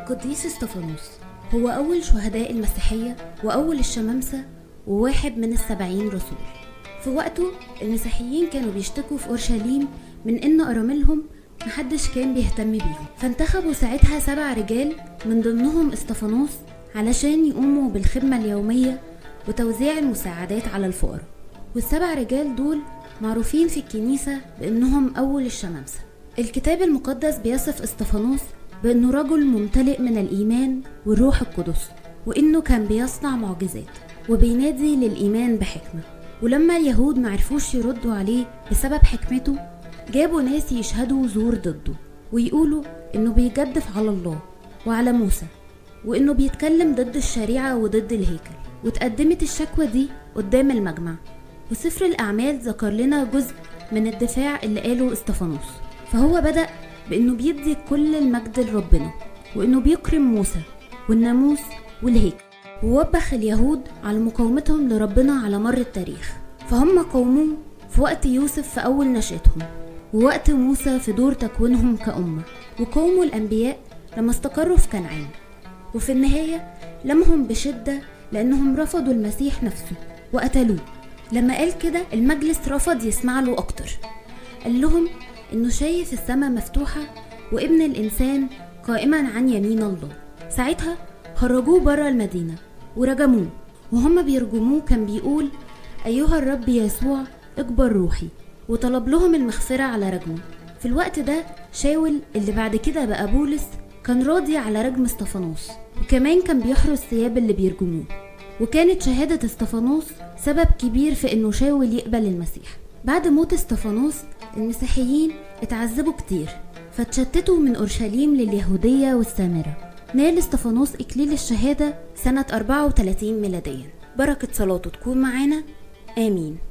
القديس استفانوس هو أول شهداء المسيحية وأول الشمامسة وواحد من السبعين رسول في وقته المسيحيين كانوا بيشتكوا في أورشليم من إن أراملهم محدش كان بيهتم بيهم فانتخبوا ساعتها سبع رجال من ضمنهم استفانوس علشان يقوموا بالخدمة اليومية وتوزيع المساعدات على الفقراء والسبع رجال دول معروفين في الكنيسة بأنهم أول الشمامسة الكتاب المقدس بيصف استفانوس بأنه رجل ممتلئ من الإيمان والروح القدس وإنه كان بيصنع معجزات وبينادي للإيمان بحكمة ولما اليهود معرفوش يردوا عليه بسبب حكمته جابوا ناس يشهدوا زور ضده ويقولوا إنه بيجدف على الله وعلى موسى وإنه بيتكلم ضد الشريعة وضد الهيكل وتقدمت الشكوى دي قدام المجمع وسفر الأعمال ذكر لنا جزء من الدفاع اللي قاله استفانوس فهو بدأ بإنه بيدي كل المجد لربنا وإنه بيكرم موسى والناموس والهيكل ووبخ اليهود على مقاومتهم لربنا على مر التاريخ فهم قاوموه في وقت يوسف في أول نشأتهم ووقت موسى في دور تكوينهم كأمة وقاوموا الأنبياء لما استقروا في كنعان وفي النهاية لمهم بشدة لأنهم رفضوا المسيح نفسه وقتلوه لما قال كده المجلس رفض يسمع له أكتر قال لهم إنه شايف السماء مفتوحة وابن الإنسان قائما عن يمين الله ساعتها خرجوه بره المدينة ورجموه وهم بيرجموه كان بيقول أيها الرب يسوع اكبر روحي وطلب لهم المغفرة على رجمه في الوقت ده شاول اللي بعد كده بقى بولس كان راضي على رجم استفانوس وكمان كان بيحرس ثياب اللي بيرجموه وكانت شهادة استفانوس سبب كبير في انه شاول يقبل المسيح بعد موت استفانوس المسيحيين اتعذبوا كتير فتشتتوا من أورشليم لليهودية والسامرة نال استفانوس إكليل الشهادة سنة 34 ميلاديا بركة صلاته تكون معانا آمين